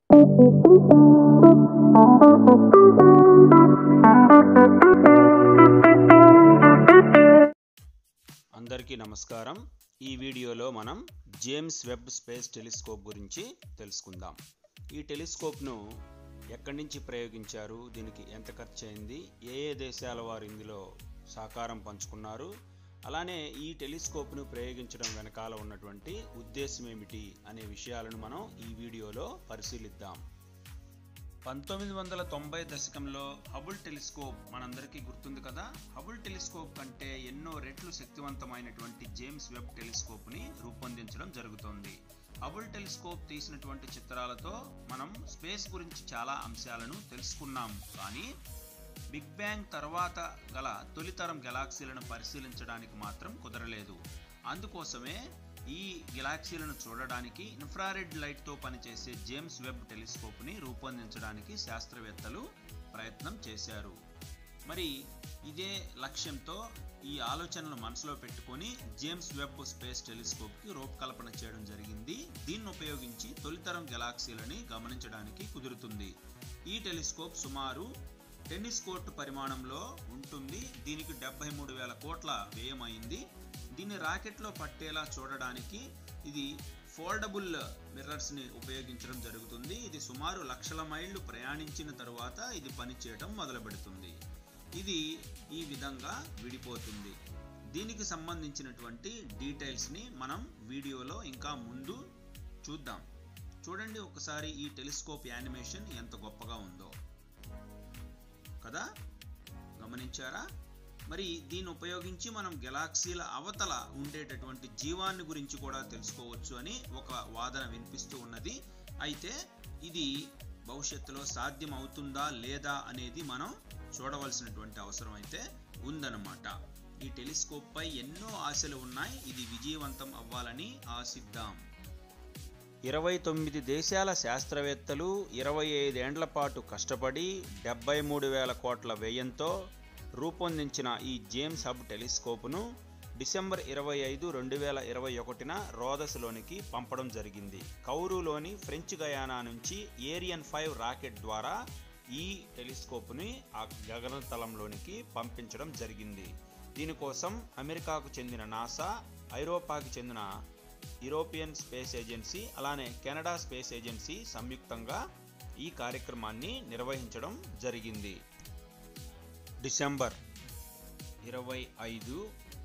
అందరికీ నమస్కారం ఈ వీడియోలో మనం జేమ్స్ వెబ్ స్పేస్ టెలిస్కోప్ గురించి తెలుసుకుందాం ఈ టెలిస్కోప్ను ఎక్కడి నుంచి ప్రయోగించారు దీనికి ఎంత ఖర్చు అయింది ఏ ఏ దేశాల వారు ఇందులో సహకారం పంచుకున్నారు అలానే ఈ టెలిస్కోప్ను ప్రయోగించడం వెనకాల ఉన్నటువంటి ఉద్దేశం ఏమిటి అనే విషయాలను మనం ఈ వీడియోలో పరిశీలిద్దాం పంతొమ్మిది వందల తొంభై దశకంలో హబుల్ టెలిస్కోప్ మనందరికీ గుర్తుంది కదా హబుల్ టెలిస్కోప్ కంటే ఎన్నో రెట్లు శక్తివంతమైనటువంటి జేమ్స్ వెబ్ టెలిస్కోప్ని రూపొందించడం జరుగుతోంది హబుల్ టెలిస్కోప్ తీసినటువంటి చిత్రాలతో మనం స్పేస్ గురించి చాలా అంశాలను తెలుసుకున్నాం కానీ బిగ్ బ్యాంగ్ తర్వాత గల తొలితరం గెలాక్సీలను పరిశీలించడానికి మాత్రం కుదరలేదు అందుకోసమే ఈ గెలాక్సీలను చూడడానికి ఇన్ఫ్రారెడ్ లైట్తో పనిచేసే జేమ్స్ వెబ్ టెలిస్కోప్ని రూపొందించడానికి శాస్త్రవేత్తలు ప్రయత్నం చేశారు మరి ఇదే లక్ష్యంతో ఈ ఆలోచనలు మనసులో పెట్టుకొని జేమ్స్ వెబ్ స్పేస్ టెలిస్కోప్కి రూపకల్పన చేయడం జరిగింది దీన్ని ఉపయోగించి తొలితరం గెలాక్సీలని గమనించడానికి కుదురుతుంది ఈ టెలిస్కోప్ సుమారు టెన్నిస్ కోర్టు పరిమాణంలో ఉంటుంది దీనికి డెబ్బై మూడు వేల కోట్ల వ్యయమైంది దీన్ని రాకెట్లో పట్టేలా చూడడానికి ఇది ఫోల్డబుల్ మిర్రర్స్ని ఉపయోగించడం జరుగుతుంది ఇది సుమారు లక్షల మైళ్ళు ప్రయాణించిన తరువాత ఇది పనిచేయడం మొదలు పెడుతుంది ఇది ఈ విధంగా విడిపోతుంది దీనికి సంబంధించినటువంటి డీటెయిల్స్ని మనం వీడియోలో ఇంకా ముందు చూద్దాం చూడండి ఒకసారి ఈ టెలిస్కోప్ యానిమేషన్ ఎంత గొప్పగా ఉందో కదా గమనించారా మరి దీన్ని ఉపయోగించి మనం గెలాక్సీల అవతల ఉండేటటువంటి జీవాన్ని గురించి కూడా తెలుసుకోవచ్చు అని ఒక వాదన వినిపిస్తూ ఉన్నది అయితే ఇది భవిష్యత్తులో సాధ్యం అవుతుందా లేదా అనేది మనం చూడవలసినటువంటి అవసరం అయితే ఉందన్నమాట ఈ టెలిస్కోప్ పై ఎన్నో ఆశలు ఉన్నాయి ఇది విజయవంతం అవ్వాలని ఆశిద్దాం ఇరవై తొమ్మిది దేశాల శాస్త్రవేత్తలు ఇరవై ఐదేండ్ల పాటు కష్టపడి డెబ్బై మూడు వేల కోట్ల వ్యయంతో రూపొందించిన ఈ జేమ్స్ హబ్ టెలిస్కోప్ను డిసెంబర్ ఇరవై ఐదు రెండు వేల ఇరవై ఒకటిన రోదస్లోనికి పంపడం జరిగింది కౌరులోని ఫ్రెంచ్ గయానా నుంచి ఏరియన్ ఫైవ్ రాకెట్ ద్వారా ఈ టెలిస్కోప్ని ఆ గగనతలంలోనికి పంపించడం జరిగింది దీనికోసం అమెరికాకు చెందిన నాసా ఐరోపాకి చెందిన యూరోపియన్ స్పేస్ ఏజెన్సీ అలానే కెనడా స్పేస్ ఏజెన్సీ సంయుక్తంగా ఈ కార్యక్రమాన్ని నిర్వహించడం జరిగింది డిసెంబర్ ఇరవై ఐదు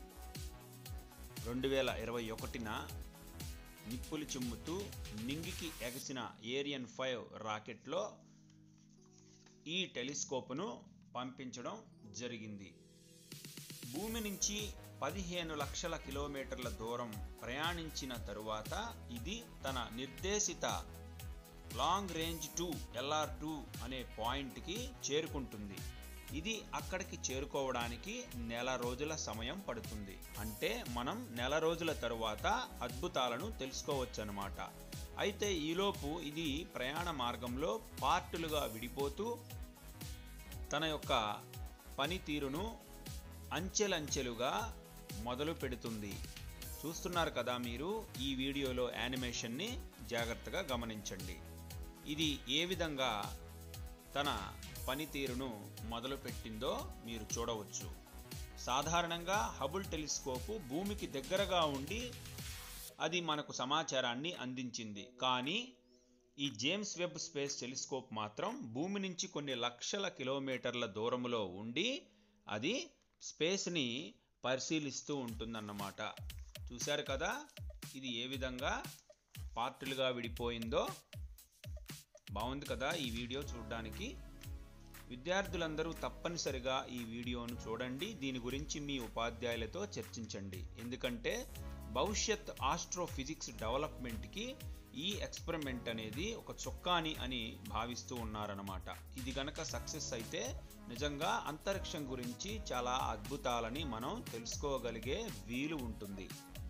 రెండు వేల ఇరవై ఒకటిన నిప్పులు చిమ్ముతూ నింగికి ఎగసిన ఏరియన్ ఫైవ్ రాకెట్లో ఈ టెలిస్కోప్ను పంపించడం జరిగింది భూమి నుంచి పదిహేను లక్షల కిలోమీటర్ల దూరం ప్రయాణించిన తరువాత ఇది తన నిర్దేశిత long range two L R two అనే పాయింట్కి చేరుకుంటుంది ఇది అక్కడికి చేరుకోవడానికి నెల రోజుల సమయం పడుతుంది అంటే మనం నెల రోజుల తరువాత అద్భుతాలను తెలుసుకోవచ్చు అనమాట అయితే ఈలోపు ఇది ప్రయాణ మార్గంలో పార్టులుగా విడిపోతూ తన యొక్క పనితీరును అంచెలంచెలుగా మొదలు పెడుతుంది చూస్తున్నారు కదా మీరు ఈ వీడియోలో యానిమేషన్ని జాగ్రత్తగా గమనించండి ఇది ఏ విధంగా తన పనితీరును మొదలుపెట్టిందో మీరు చూడవచ్చు సాధారణంగా హబుల్ టెలిస్కోపు భూమికి దగ్గరగా ఉండి అది మనకు సమాచారాన్ని అందించింది కానీ ఈ జేమ్స్ వెబ్ స్పేస్ టెలిస్కోప్ మాత్రం భూమి నుంచి కొన్ని లక్షల కిలోమీటర్ల దూరంలో ఉండి అది స్పేస్ని పరిశీలిస్తూ ఉంటుందన్నమాట చూశారు కదా ఇది ఏ విధంగా పార్టులుగా విడిపోయిందో బాగుంది కదా ఈ వీడియో చూడడానికి విద్యార్థులందరూ తప్పనిసరిగా ఈ వీడియోను చూడండి దీని గురించి మీ ఉపాధ్యాయులతో చర్చించండి ఎందుకంటే భవిష్యత్ ఆస్ట్రోఫిజిక్స్ డెవలప్మెంట్కి ఈ ఎక్స్పెరిమెంట్ అనేది ఒక చొక్కాని అని భావిస్తూ ఉన్నారన్నమాట ఇది గనక సక్సెస్ అయితే నిజంగా అంతరిక్షం గురించి చాలా అద్భుతాలని మనం తెలుసుకోగలిగే వీలు ఉంటుంది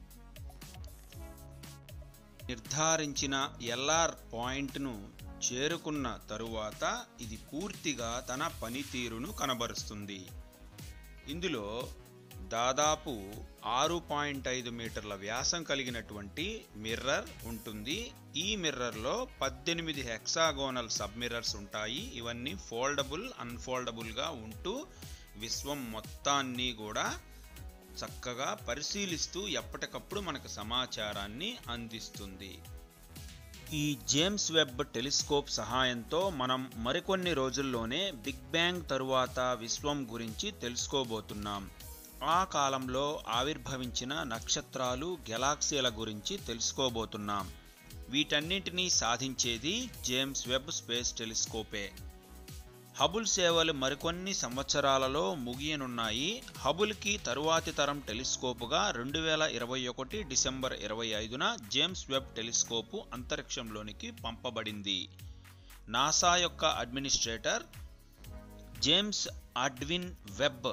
నిర్ధారించిన ఎల్ఆర్ పాయింట్ను చేరుకున్న తరువాత ఇది పూర్తిగా తన పనితీరును కనబరుస్తుంది ఇందులో దాదాపు ఆరు పాయింట్ ఐదు మీటర్ల వ్యాసం కలిగినటువంటి మిర్రర్ ఉంటుంది ఈ మిర్రర్లో పద్దెనిమిది హెక్సాగోనల్ సబ్ మిర్రర్స్ ఉంటాయి ఇవన్నీ ఫోల్డబుల్ అన్ఫోల్డబుల్గా ఉంటూ విశ్వం మొత్తాన్ని కూడా చక్కగా పరిశీలిస్తూ ఎప్పటికప్పుడు మనకు సమాచారాన్ని అందిస్తుంది ఈ జేమ్స్ వెబ్ టెలిస్కోప్ సహాయంతో మనం మరికొన్ని రోజుల్లోనే బిగ్ బ్యాంగ్ తరువాత విశ్వం గురించి తెలుసుకోబోతున్నాం ఆ కాలంలో ఆవిర్భవించిన నక్షత్రాలు గెలాక్సీల గురించి తెలుసుకోబోతున్నాం వీటన్నింటినీ సాధించేది జేమ్స్ వెబ్ స్పేస్ టెలిస్కోపే హబుల్ సేవలు మరికొన్ని సంవత్సరాలలో ముగియనున్నాయి హబుల్కి తరువాతి తరం టెలిస్కోపుగా రెండు వేల ఇరవై ఒకటి డిసెంబర్ ఇరవై ఐదున జేమ్స్ వెబ్ టెలిస్కోపు అంతరిక్షంలోనికి పంపబడింది నాసా యొక్క అడ్మినిస్ట్రేటర్ జేమ్స్ అడ్విన్ వెబ్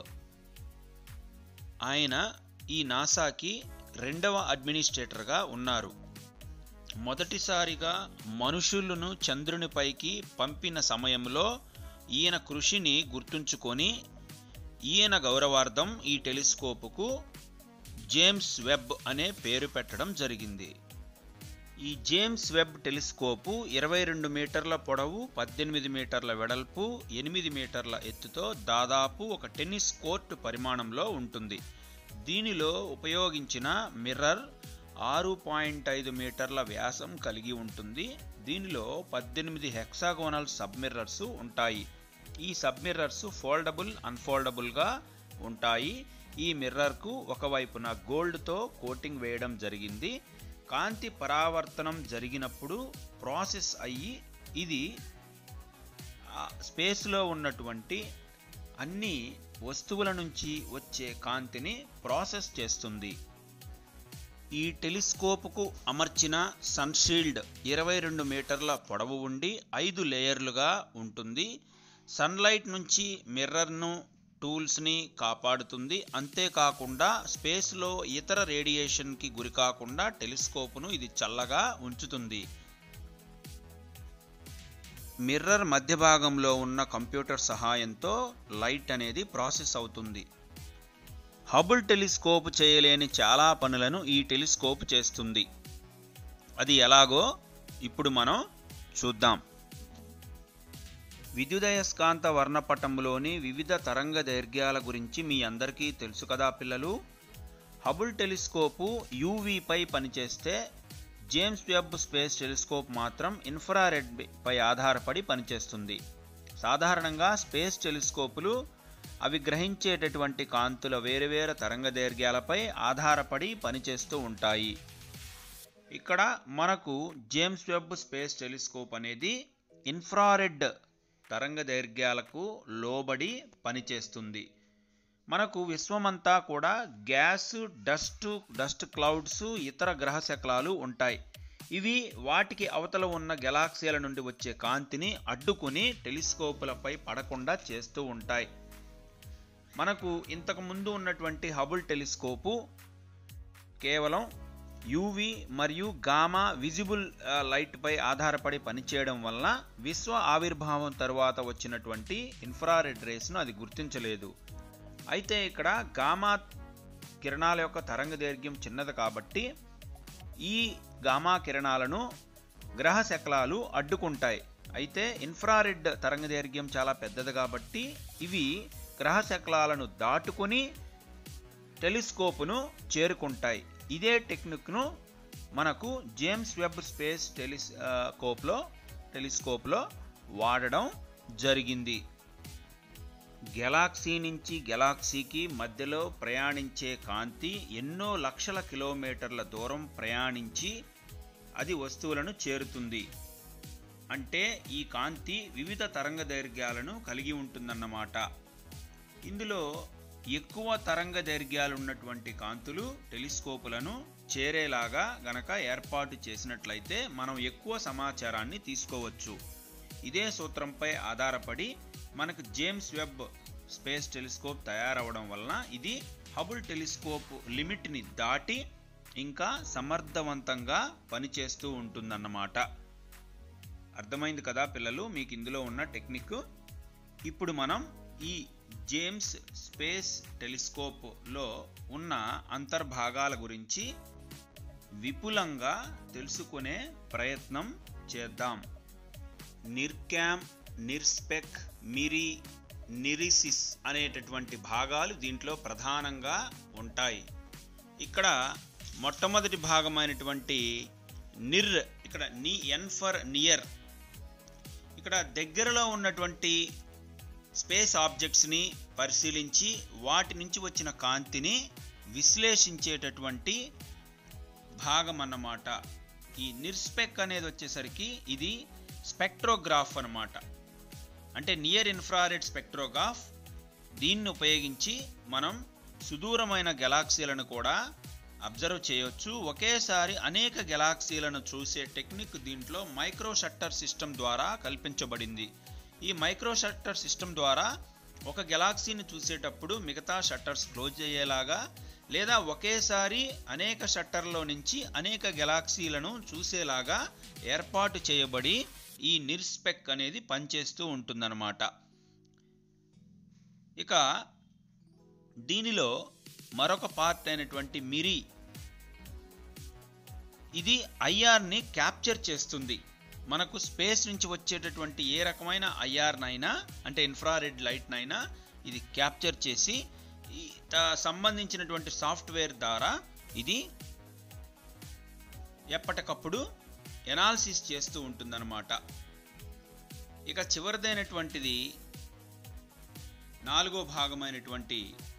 ఆయన ఈ నాసాకి రెండవ అడ్మినిస్ట్రేటర్గా ఉన్నారు మొదటిసారిగా మనుషులను చంద్రునిపైకి పంపిన సమయంలో ఈయన కృషిని గుర్తుంచుకొని ఈయన గౌరవార్థం ఈ టెలిస్కోపుకు జేమ్స్ వెబ్ అనే పేరు పెట్టడం జరిగింది ఈ జేమ్స్ వెబ్ టెలిస్కోపు ఇరవై రెండు మీటర్ల పొడవు పద్దెనిమిది మీటర్ల వెడల్పు ఎనిమిది మీటర్ల ఎత్తుతో దాదాపు ఒక టెన్నిస్ కోర్టు పరిమాణంలో ఉంటుంది దీనిలో ఉపయోగించిన మిర్రర్ ఆరు పాయింట్ ఐదు మీటర్ల వ్యాసం కలిగి ఉంటుంది దీనిలో పద్దెనిమిది హెక్సాగోనల్ సబ్మిర్రర్స్ ఉంటాయి ఈ సబ్మిర్రర్స్ ఫోల్డబుల్ అన్ఫోల్డబుల్గా ఉంటాయి ఈ మిర్రర్కు ఒకవైపున గోల్డ్తో కోటింగ్ వేయడం జరిగింది కాంతి పరావర్తనం జరిగినప్పుడు ప్రాసెస్ అయ్యి ఇది స్పేస్లో ఉన్నటువంటి అన్ని వస్తువుల నుంచి వచ్చే కాంతిని ప్రాసెస్ చేస్తుంది ఈ టెలిస్కోపుకు అమర్చిన సన్షీల్డ్ ఇరవై రెండు మీటర్ల పొడవు ఉండి ఐదు లేయర్లుగా ఉంటుంది సన్లైట్ నుంచి మిర్రర్ను టూల్స్ని కాపాడుతుంది అంతేకాకుండా స్పేస్లో ఇతర రేడియేషన్కి గురికాకుండా టెలిస్కోపును ఇది చల్లగా ఉంచుతుంది మిర్రర్ మధ్య భాగంలో ఉన్న కంప్యూటర్ సహాయంతో లైట్ అనేది ప్రాసెస్ అవుతుంది హబుల్ టెలిస్కోప్ చేయలేని చాలా పనులను ఈ టెలిస్కోప్ చేస్తుంది అది ఎలాగో ఇప్పుడు మనం చూద్దాం విద్యుదయస్కాంత వర్ణపటంలోని వివిధ తరంగ దైర్ఘ్యాల గురించి మీ అందరికీ తెలుసు కదా పిల్లలు హబుల్ టెలిస్కోపు యూవీపై పనిచేస్తే జేమ్స్ వెబ్ స్పేస్ టెలిస్కోప్ మాత్రం ఇన్ఫ్రారెడ్ పై ఆధారపడి పనిచేస్తుంది సాధారణంగా స్పేస్ టెలిస్కోపులు అవి గ్రహించేటటువంటి కాంతుల వేరువేరు తరంగ దైర్ఘ్యాలపై ఆధారపడి పనిచేస్తూ ఉంటాయి ఇక్కడ మనకు జేమ్స్ వెబ్ స్పేస్ టెలిస్కోప్ అనేది ఇన్ఫ్రారెడ్ తరంగ దైర్ఘ్యాలకు లోబడి పనిచేస్తుంది మనకు విశ్వమంతా కూడా గ్యాస్ డస్ట్ డస్ట్ క్లౌడ్స్ ఇతర గ్రహ శకలాలు ఉంటాయి ఇవి వాటికి అవతల ఉన్న గెలాక్సీల నుండి వచ్చే కాంతిని అడ్డుకుని టెలిస్కోపులపై పడకుండా చేస్తూ ఉంటాయి మనకు ఇంతకు ముందు ఉన్నటువంటి హబుల్ టెలిస్కోపు కేవలం యూవి మరియు గామా విజిబుల్ లైట్ పై ఆధారపడి పనిచేయడం వలన విశ్వ ఆవిర్భావం తరువాత వచ్చినటువంటి ఇన్ఫ్రారెడ్ రేస్ను అది గుర్తించలేదు అయితే ఇక్కడ గామా కిరణాల యొక్క తరంగ దైర్ఘ్యం చిన్నది కాబట్టి ఈ గామా కిరణాలను గ్రహ శకలాలు అడ్డుకుంటాయి అయితే ఇన్ఫ్రారెడ్ తరంగ దైర్ఘ్యం చాలా పెద్దది కాబట్టి ఇవి గ్రహ శకలాలను దాటుకుని టెలిస్కోపును చేరుకుంటాయి ఇదే టెక్నిక్ను మనకు జేమ్స్ వెబ్ స్పేస్ టెలిస్కోప్లో టెలిస్కోప్లో వాడడం జరిగింది గెలాక్సీ నుంచి గెలాక్సీకి మధ్యలో ప్రయాణించే కాంతి ఎన్నో లక్షల కిలోమీటర్ల దూరం ప్రయాణించి అది వస్తువులను చేరుతుంది అంటే ఈ కాంతి వివిధ తరంగ దైర్ఘ్యాలను కలిగి ఉంటుందన్నమాట ఇందులో ఎక్కువ తరంగ దైర్ఘ్యాలున్నటువంటి కాంతులు టెలిస్కోపులను చేరేలాగా గనక ఏర్పాటు చేసినట్లయితే మనం ఎక్కువ సమాచారాన్ని తీసుకోవచ్చు ఇదే సూత్రంపై ఆధారపడి మనకు జేమ్స్ వెబ్ స్పేస్ టెలిస్కోప్ తయారవడం వలన ఇది హబుల్ టెలిస్కోప్ లిమిట్ని దాటి ఇంకా సమర్థవంతంగా పనిచేస్తూ ఉంటుందన్నమాట అర్థమైంది కదా పిల్లలు మీకు ఇందులో ఉన్న టెక్నిక్ ఇప్పుడు మనం ఈ జేమ్స్ స్పేస్ టెలిస్కోప్లో ఉన్న అంతర్భాగాల గురించి విపులంగా తెలుసుకునే ప్రయత్నం చేద్దాం నిర్క్యామ్ నిర్స్పెక్ మిరి నిరిసిస్ అనేటటువంటి భాగాలు దీంట్లో ప్రధానంగా ఉంటాయి ఇక్కడ మొట్టమొదటి భాగమైనటువంటి నిర్ ఇక్కడ ని ఎన్ ఫర్ నియర్ ఇక్కడ దగ్గరలో ఉన్నటువంటి స్పేస్ ఆబ్జెక్ట్స్ని పరిశీలించి వాటి నుంచి వచ్చిన కాంతిని విశ్లేషించేటటువంటి భాగం అన్నమాట ఈ నిర్స్పెక్ అనేది వచ్చేసరికి ఇది స్పెక్ట్రోగ్రాఫ్ అన్నమాట అంటే నియర్ ఇన్ఫ్రారెడ్ స్పెక్ట్రోగ్రాఫ్ దీన్ని ఉపయోగించి మనం సుదూరమైన గెలాక్సీలను కూడా అబ్జర్వ్ చేయొచ్చు ఒకేసారి అనేక గెలాక్సీలను చూసే టెక్నిక్ దీంట్లో మైక్రో షట్టర్ సిస్టమ్ ద్వారా కల్పించబడింది ఈ మైక్రో షట్టర్ సిస్టమ్ ద్వారా ఒక గెలాక్సీని చూసేటప్పుడు మిగతా షట్టర్స్ క్లోజ్ అయ్యేలాగా లేదా ఒకేసారి అనేక షట్టర్లో నుంచి అనేక గెలాక్సీలను చూసేలాగా ఏర్పాటు చేయబడి ఈ నిర్స్పెక్ అనేది పనిచేస్తూ ఉంటుందన్నమాట ఇక దీనిలో మరొక పార్ట్ అయినటువంటి మిరి ఇది ఐఆర్ని క్యాప్చర్ చేస్తుంది మనకు స్పేస్ నుంచి వచ్చేటటువంటి ఏ రకమైన ఐఆర్నైనా అంటే ఇన్ఫ్రారెడ్ లైట్నైనా ఇది క్యాప్చర్ చేసి ఈ త- సంబంధించినటువంటి సాఫ్ట్వేర్ ద్వారా ఇది ఎప్పటికప్పుడు ఎనాలిసిస్ చేస్తూ ఉంటుందన్నమాట ఇక చివరిదైనటువంటిది నాలుగో భాగమైనటువంటి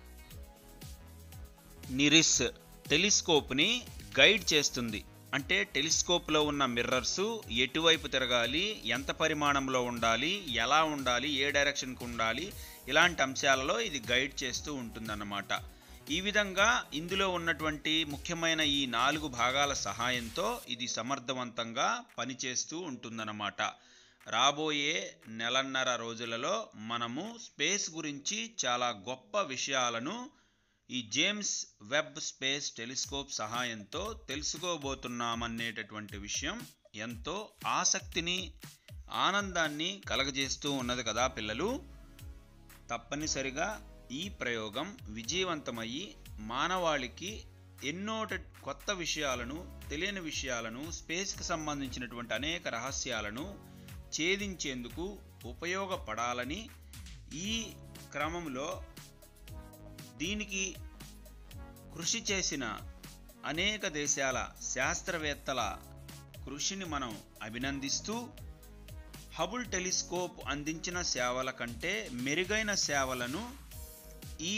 నిరిస్ టెలిస్కోప్ని గైడ్ చేస్తుంది అంటే టెలిస్కోప్లో ఉన్న మిర్రర్స్ ఎటువైపు తిరగాలి ఎంత పరిమాణంలో ఉండాలి ఎలా ఉండాలి ఏ డైరెక్షన్కి ఉండాలి ఇలాంటి అంశాలలో ఇది గైడ్ చేస్తూ ఉంటుందన్నమాట ఈ విధంగా ఇందులో ఉన్నటువంటి ముఖ్యమైన ఈ నాలుగు భాగాల సహాయంతో ఇది సమర్థవంతంగా పనిచేస్తూ ఉంటుందన్నమాట రాబోయే నెలన్నర రోజులలో మనము స్పేస్ గురించి చాలా గొప్ప విషయాలను ఈ జేమ్స్ వెబ్ స్పేస్ టెలిస్కోప్ సహాయంతో తెలుసుకోబోతున్నామనేటటువంటి విషయం ఎంతో ఆసక్తిని ఆనందాన్ని కలగజేస్తూ ఉన్నది కదా పిల్లలు తప్పనిసరిగా ఈ ప్రయోగం విజయవంతమయ్యి మానవాళికి ఎన్నో ట- కొత్త విషయాలను తెలియని విషయాలను స్పేస్కి సంబంధించినటువంటి అనేక రహస్యాలను ఛేదించేందుకు ఉపయోగపడాలని ఈ క్రమంలో దీనికి కృషి చేసిన అనేక దేశాల శాస్త్రవేత్తల కృషిని మనం అభినందిస్తూ హబుల్ టెలిస్కోప్ అందించిన సేవల కంటే మెరుగైన సేవలను ఈ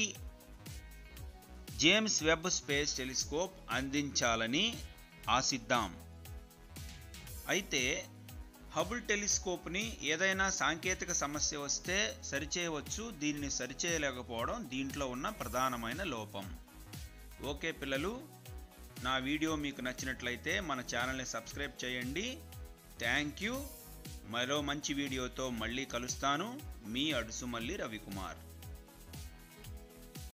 జేమ్స్ వెబ్ స్పేస్ టెలిస్కోప్ అందించాలని ఆశిద్దాం అయితే హబుల్ టెలిస్కోప్ని ఏదైనా సాంకేతిక సమస్య వస్తే సరిచేయవచ్చు దీనిని సరిచేయలేకపోవడం దీంట్లో ఉన్న ప్రధానమైన లోపం ఓకే పిల్లలు నా వీడియో మీకు నచ్చినట్లయితే మన ఛానల్ని సబ్స్క్రైబ్ చేయండి థ్యాంక్ యూ మరో మంచి వీడియోతో మళ్ళీ కలుస్తాను మీ అడుసుమల్లి రవికుమార్